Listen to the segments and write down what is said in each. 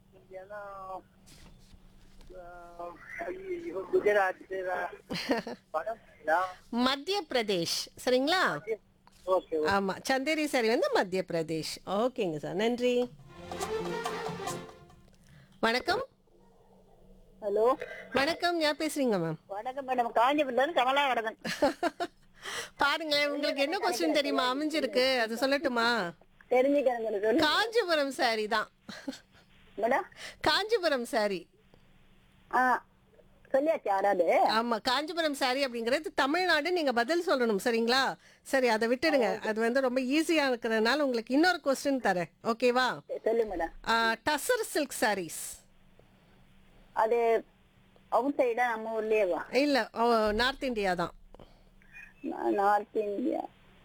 ஏன்னா ஆஹ், ஐயோ, குஜராத் படம் மத்திய பிரதேஷ் சரிங்களா ஓகே ஆமா சந்தேரி சாரி வந்து மத்திய பிரதேஷ் ஓகேங்க சார் நன்றி வணக்கம் ஹலோ வணக்கம் யார் பேசுறீங்க மேம் வணக்கம் மேடம் காஞ்சிபுரம் கமலா வடகன் பாருங்களேன் உங்களுக்கு என்ன கொஸ்டின் தெரியுமா அமைஞ்சிருக்கு அது சொல்லட்டுமா தெரிஞ்சுக்கிறேன் மேடம் சொல்லு காஞ்சிபுரம் சாரி தான் மேடம் காஞ்சிபுரம் சாரி ஆ சொல்லியாச்சு யாராவது ஆமா காஞ்சிபுரம் சாரி அப்படிங்கிறது தமிழ்நாடு நீங்க பதில் சொல்லணும் சரிங்களா சரி அதை விட்டுடுங்க அது வந்து ரொம்ப ஈஸியா இருக்கிறதுனால உங்களுக்கு இன்னொரு கொஸ்டின் தரேன் ஓகேவா சொல்லு மேடம் டசர் சில்க் சாரீஸ் அது அவுட் சைடா நம்ம ஊர்லயேவா இல்ல நார்த் இந்தியா தான் நார்த் இந்தியா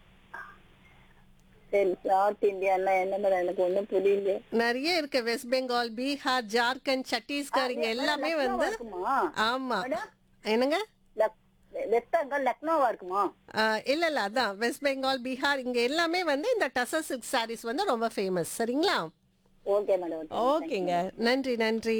சரி நார்த் இந்தியாலாம் என்ன மேடம் எனக்கு ஒண்ணும் புரியல நிறைய இருக்கு வெஸ்ட் பெங்கால் பீகார் ஜார்க்கண்ட் சத்தீஸ்கர் இங்க எல்லாமே வந்து இருக்குமா ஆமா மேடம்? என்னங்க லக்- வெஸ்ட் பெங்கால் லக்னோவா இருக்குமா ஆ, இல்ல இல்ல அதான் வெஸ்ட் பெங்கால் பீகார் இங்க எல்லாமே வந்து இந்த டசர் சில்க் சாரீஸ் வந்து ரொம்ப ஃபேமஸ் சரிங்களா ஓகே மேடம் ஓகேங்க நன்றி நன்றி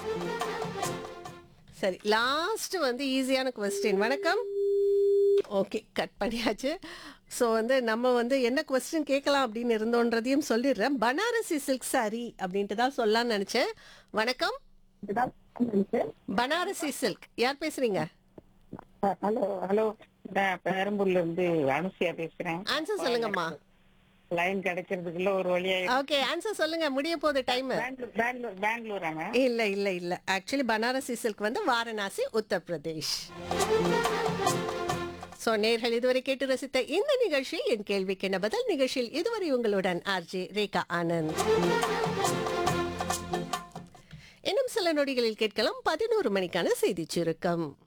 சரி லாஸ்ட் வந்து ஈஸியான கொஸ்டின் வணக்கம் ஓகே கட் பண்ணியாச்சு ஸோ வந்து நம்ம வந்து என்ன கொஸ்டின் கேட்கலாம் அப்படின்னு இருந்தோன்றதையும் சொல்லிடுறேன் பனாரசி சில்க் சாரி அப்படின்ட்டு தான் சொல்லலாம்னு நினைச்சேன் வணக்கம் பனாரசி சில்க் யார் பேசுறீங்க ஹலோ ஹலோ நான் பெரம்பூர்ல இருந்து அனுசியா பேசுறேன் ஆன்சர் சொல்லுங்கம்மா லைன் கிடைக்கிறதுக்குள்ள ஒரு வழியா ஓகே ஆன்சர் சொல்லுங்க முடிய போகுது டைம் பெங்களூர் பெங்களூர் பெங்களூராங்க இல்ல இல்ல இல்ல ஆக்சுவலி பனாரசி சில்க் வந்து வாரணாசி உத்தரப்பிரதேஷ் சோ நேர்கள் இதுவரை கேட்டு ரசித்த இந்த நிகழ்ச்சி என் கேள்விக்கு என்ன பதில் நிகழ்ச்சியில் இதுவரை உங்களுடன் ஆர்ஜே ரேகா ஆனந்த் இன்னும் சில நொடிகளில் கேட்கலாம் பதினோரு மணிக்கான செய்தி சுருக்கம்